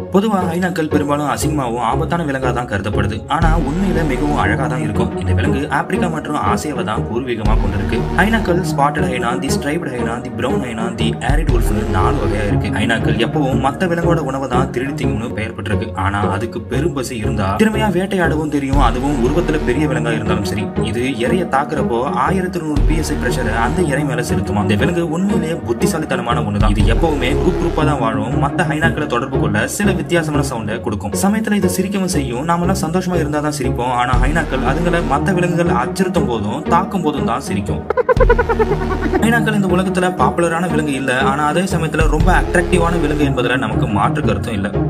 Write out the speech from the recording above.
பொதுவா ஹைனாக்கள் பெரும்பாலும் அசிங்கமாவும் ஆபத்தான விலங்கா தான் கருதப்படுது ஆனா உண்மையில மிகவும் அழகா தான் இருக்கும் இந்த விலங்கு ஆப்பிரிக்கா மற்றும் ஆசியாவை தான் பூர்வீகமா கொண்டிருக்கு ஹைனாக்கள் spotted hyena the striped hyena the brown hyena the arid உல்ஃப்னு நாலு வகையா இருக்கு ஹைனாக்கள் எப்பவும் மத்த விலங்கோட உணவை தான் திருடி திங்கும்னு பெயர் பெற்றிருக்கு ஆனா அதுக்கு பெரும் பசி இருந்தா திறமையா வேட்டையாடவும் தெரியும் அதுவும் உருவத்துல பெரிய விலங்கா இருந்தாலும் சரி இது இறைய தாக்குறப்போ ஆயிரத்தி நூறு பிஎஸ்ஐ பிரஷரை அந்த இறை மேல செலுத்துமா இந்த விலங்கு உண்மையிலேயே புத்திசாலித்தனமான ஒண்ணுதான் இது எப்பவுமே குரூப் குரூப்பா தான் வாழும் மத்த ஹைனாக்களை தொடர்பு கொள்ள சில வித்தியாசமான சவுண்டை கொடுக்கும் சமயத்துல இது சிரிக்கவும் செய்யும் நாமெல்லாம் சந்தோஷமா இருந்தா தான் சிரிப்போம் ஆனா ஹைனாக்கள் அதுங்களை மத்த விலங்குகள் அச்சுறுத்தும் போதும் தாக்கும் போதும் தான் சிரிக்கும் ஹைனாக்கள் இந்த உலகத்துல பாப்புலரான விலங்கு இல்ல ஆனா அதே சமயத்துல ரொம்ப அட்ராக்டிவான விலங்கு என்பதுல நமக்கு மாற்று கருத்தும் இல்ல